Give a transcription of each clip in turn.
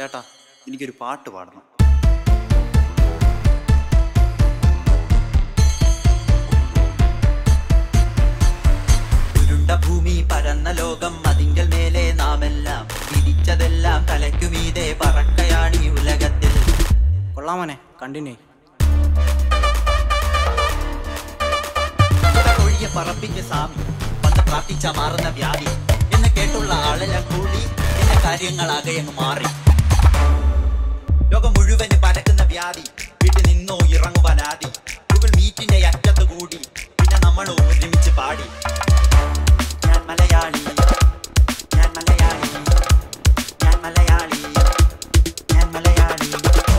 ചേട്ടാ എനിക്കൊരു പാട്ട് പാടണം ഉരുണ്ട ഭൂമി പരന്ന ലോകം അതിങ്കൽ മേലെ നാമെല്ലാം വിധിച്ചതെല്ലാം തലയ്ക്കുമീതെ പറക്കയാണ് ഈ ഉലകത്തിൽ കൊള്ളാമോനെ കണ്ടിന്യൂ ഒഴിയെ പറപ്പിക്ക് സാമി വന്ന് പ്രാർത്ഥിച്ച മാറുന്ന വ്യാധി എന്ന് കേട്ടുള്ള ആളെല്ലാം കൂടി എന്റെ കാര്യങ്ങളാകെ അങ്ങ് മാറി ലോകം മുഴുവന് പരക്കുന്ന വ്യാധി വീട്ടിൽ നിന്നോ ഇറങ്ങുവാൻ ആദി ഗൂഗിൾ മീറ്റിന്റെ അറ്റത്ത് കൂടി പിന്നെ നമ്മൾ ഒരുമിച്ച് പാടി ഞാൻ മലയാളി ഞാൻ മലയാളി ഞാൻ മലയാളി ഞാൻ മലയാളി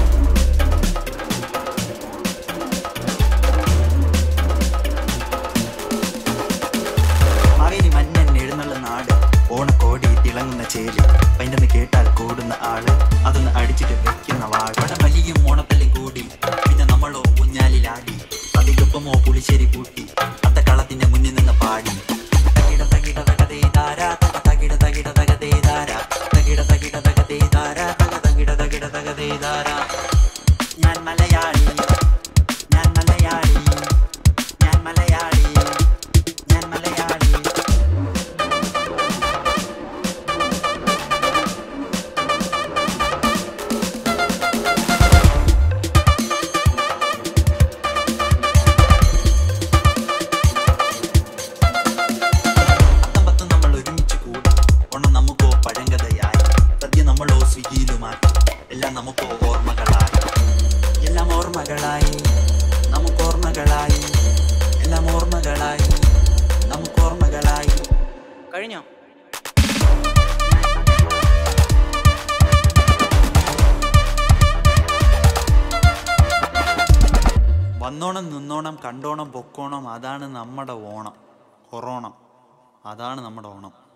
മാവേലി മന്നൻ എഴുന്നള്ള നാട് ഓണക്കോടി തിളങ്ങുന്ന ചേരി പൈൻ്റെന്ന് കേട്ടാൽ കൂടുന്ന ആള് അതൊന്ന് അടിച്ചിട്ട് വെക്കുന്ന വാട് വടമലിയും ഓണപ്പല്ലും കൂടി പിന്നെ നമ്മളോ ഊഞ്ഞാലിലാടി അതിലൊപ്പമോ പുളിശ്ശേരി കൂട്ടി അത്ത കളത്തിന്റെ മുന്നിൽ നിന്ന് പാടി തകിട തകിട തകതേ താരാ തക തകിട തകിട തകതേ താരാ തകിട തകിട തകതേ താരാ തക തകിട തകിട തകതേ താരാ ഞാൻ മലയാളി ഞാൻ മലയാളി ഞാൻ മലയാളി ഞാൻ മലയാളി അത്തം പത്തും നമ്മൾ ഒരുമിച്ച് കൂടി ഓണം നമുക്കോ പഴങ്കഥയായി സദ്യ നമ്മളോ സ്വിഗ്ഗിയിലുമാക്കി എല്ലാം നമുക്കോ ഓർമ്മകളായി എല്ലാം ഓർമ്മകളായി നമുക്ക് ഓർമ്മകളായി എല്ലാം ഓർമ്മകളായി നമുക്ക് ഓർമ്മകളായി കഴിഞ്ഞോ വന്നോണം നിന്നോണം കണ്ടോണം പൊക്കോണം അതാണ് നമ്മുടെ ഓണം കൊറോണം അതാണ് നമ്മുടെ ഓണം